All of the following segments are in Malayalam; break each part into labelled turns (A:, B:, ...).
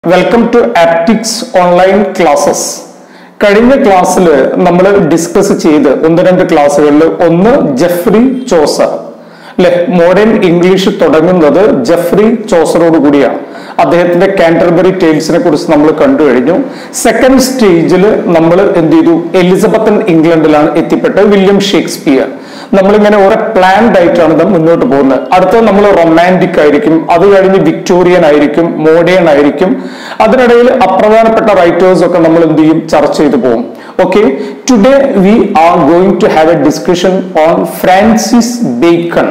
A: welcome to Aptics online classes കഴിഞ്ഞ ക്ലാസ്സിൽ നമ്മൾ ഡിസ്കസ് ചെയ്ത് ഒന്ന് രണ്ട് ക്ലാസ്സുകളിൽ ഒന്ന് ജെഫ്രി ചോസർ അല്ലെ മോഡേൺ ഇംഗ്ലീഷ് തുടങ്ങുന്നത് ജെഫ്രി ചോസറോട് കൂടിയാണ് അദ്ദേഹത്തിന്റെ കാൻറ്റർബറി ടേൽസിനെ കുറിച്ച് നമ്മൾ കണ്ടു കഴിഞ്ഞു സെക്കൻഡ് സ്റ്റേജിൽ നമ്മൾ എന്ത് ചെയ്തു എലിസബത്തൻ ഇംഗ്ലണ്ടിലാണ് എത്തിപ്പെട്ടത് വില്യം ഷേക്സ്പിയർ നമ്മളിങ്ങനെ ഓരോ പ്ലാൻഡ് ആയിട്ടാണ് ഇത് മുന്നോട്ട് പോകുന്നത് അടുത്തത് നമ്മൾ റൊമാൻറ്റിക് ആയിരിക്കും അത് കഴിഞ്ഞ് വിക്ടോറിയൻ ആയിരിക്കും മോഡേൺ ആയിരിക്കും അതിനിടയിൽ അപ്രധാനപ്പെട്ട റൈറ്റേഴ്സ് ഒക്കെ നമ്മൾ എന്ത് ചെയ്യും ചർച്ച ചെയ്തു പോകും okay today we are going to have a discussion on Francis Bacon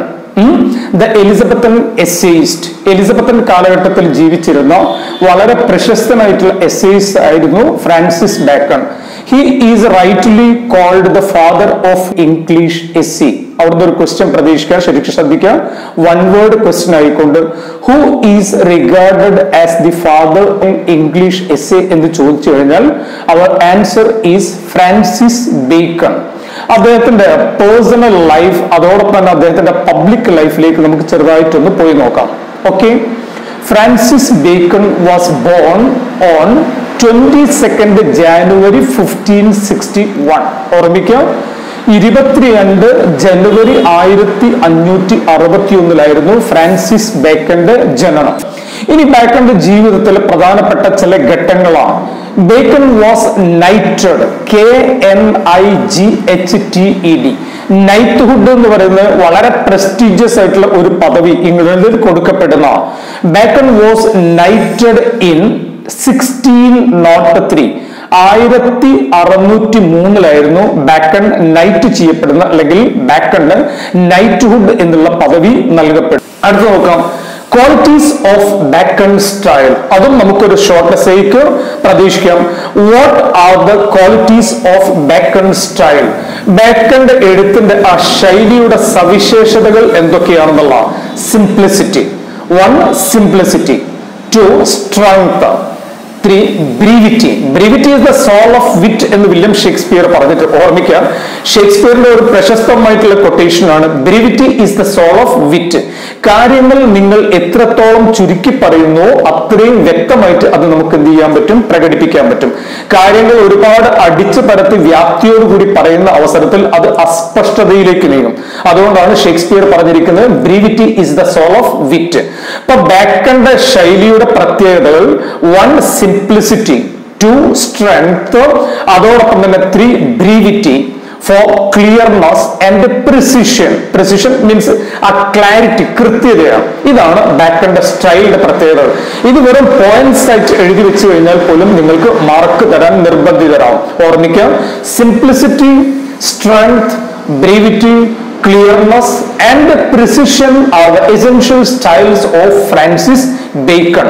A: the Elizabethan essayist Elizabethan കാലഘട്ടത്തിൽ ജീവിച്ചിരുന്ന വളരെ പ്രശസ്തനായിട്ടുള്ള എസ്സേയിസ്റ്റ് ആയിരുന്നു Francis Bacon he is rightly called the father of English essay അവിടുന്ന് ഒരു ക്വസ്റ്റ്യൻ പ്രതീക്ഷിക്കുക ശരിക്കും ശ്രദ്ധിക്കുക വൺ വേർഡ് ക്വസ്റ്റ്യൻ ആയിക്കൊണ്ട് who is regarded as the father in English essay എന്ന് ചോദിച്ചു കഴിഞ്ഞാൽ അവർ ആൻസർ ഈസ് ഫ്രാൻസിസ് ബേക്കൺ അദ്ദേഹത്തിന്റെ പേഴ്സണൽ ലൈഫ് അതോടൊപ്പം തന്നെ അദ്ദേഹത്തിന്റെ പബ്ലിക് ലൈഫിലേക്ക് നമുക്ക് ചെറുതായിട്ടൊന്ന് പോയി നോക്കാം okay Francis Bacon was born on twenty second January fifteen sixty one ഓർമ്മിക്കുക ഇരുപത്തിരണ്ട് ജനുവരി ആയിരത്തി അഞ്ഞൂറ്റി അറുപത്തി ഒന്നിലായിരുന്നു ഫ്രാൻസിസ് ബേക്കന്റെ ജനനം ഇനി ബേക്കന്റെ ജീവിതത്തിലെ പ്രധാനപ്പെട്ട ചില ഘട്ടങ്ങളാണ് Bacon was knighted K N I G H T E D knighthood എന്ന് പറയുന്നത് വളരെ പ്രസ്റ്റീജിയസ് ആയിട്ടുള്ള ഒരു പദവി ഇംഗ്ലണ്ടിൽ കൊടുക്കപ്പെടുന്ന Bacon was knighted in sixteen nought three ആയിരത്തി അറുന്നൂറ്റി മൂന്നിലായിരുന്നു ബാക്കൺ നൈറ്റ് ചെയ്യപ്പെടുന്ന അല്ലെങ്കിൽ ബാക്കണ് നൈറ്റ്ഹുഡ് എന്നുള്ള പദവി നൽകപ്പെടും അടുത്ത് നോക്കാം ക്വാളിറ്റീസ് ഓഫ് ബാക്കൺ സ്റ്റൈൽ അതും നമുക്കൊരു ഷോർട്ട് എസേക്ക് പ്രതീക്ഷിക്കാം what are the qualities of Bacon style ബാക്കന്റെ എഴുത്തിന്റെ ആ ശൈലിയുടെ സവിശേഷതകൾ എന്തൊക്കെയാണെന്നുള്ള simplicity one simplicity two strength three brevity brevity is the soul of wit എന്ന് വില്യം ഷേക്സ്പിയർ പറഞ്ഞിട്ട് ഓർമ്മിക്കുക ഷേക്സ്പിയറിന്റെ ഒരു പ്രശസ്തമായിട്ടുള്ള കൊട്ടേഷൻ ആണ് brevity is the soul of wit കാര്യങ്ങൾ നിങ്ങൾ എത്രത്തോളം ചുരുക്കി പറയുന്നു അത്രയും വ്യക്തമായിട്ട് അത് നമുക്ക് എന്ത് ചെയ്യാൻ പറ്റും പ്രകടിപ്പിക്കാൻ പറ്റും കാര്യങ്ങൾ ഒരുപാട് അടിച്ചു പരത്തി വ്യാപ്തിയോടുകൂടി പറയുന്ന അവസരത്തിൽ അത് അസ്പഷ്ടതയിലേക്ക് നീങ്ങും അതുകൊണ്ടാണ് ഷേക്സ്പിയർ പറഞ്ഞിരിക്കുന്നത് brevity is the soul of wit അപ്പൊ ബാക്കന്റെ ശൈലിയുടെ പ്രത്യേകതകൾ വൺ സിംപ്ലിസിറ്റി ടു സ്ട്രെങ്ത് അതോടൊപ്പം തന്നെ three brevity four clearness and precision precision means ആ ക്ലാരിറ്റി കൃത്യതയാണ് ഇതാണ് ബാക്കന്റെ സ്റ്റൈലിന്റെ പ്രത്യേകത ഇത് വെറും പോയിന്റ്സ് ആയിട്ട് എഴുതി വെച്ച് കഴിഞ്ഞാൽ പോലും നിങ്ങൾക്ക് മാർക്ക് തരാൻ നിർബന്ധിതരാവും ഓർമ്മിക്കാം simplicity strength brevity clearness and precision are the essential styles of Francis Bacon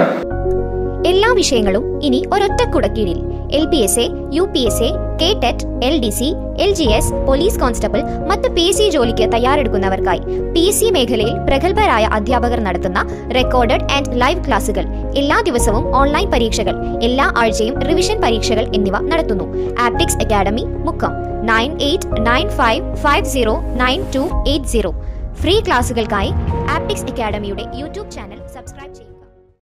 B: എല്ലാ വിഷയങ്ങളും ഇനി ഒരൊറ്റ കുടക്കീഴിൽ L P S A U P S A K TET L D C L G S police constable മറ്റ് പി സി ജോലിക്ക് തയ്യാറെടുക്കുന്നവർക്കായി പി സി മേഖലയിൽ പ്രഗത്ഭരായ അധ്യാപകർ നടത്തുന്ന റെക്കോർഡഡ് ആൻഡ് ലൈവ് ക്ലാസുകൾ എല്ലാ ദിവസവും ഓൺലൈൻ പരീക്ഷകൾ എല്ലാ ആഴ്ചയും റിവിഷൻ പരീക്ഷകൾ എന്നിവ നടത്തുന്നു Aptics academy Mukkam nine eight nine five five zero nine two eight zero free ക്ലാസുകൾക്കായി ആപ്റ്റിക്സ് അക്കാഡമിയുടെ യൂട്യൂബ് ചാനൽ സബ്സ്ക്രൈബ് ചെയ്യും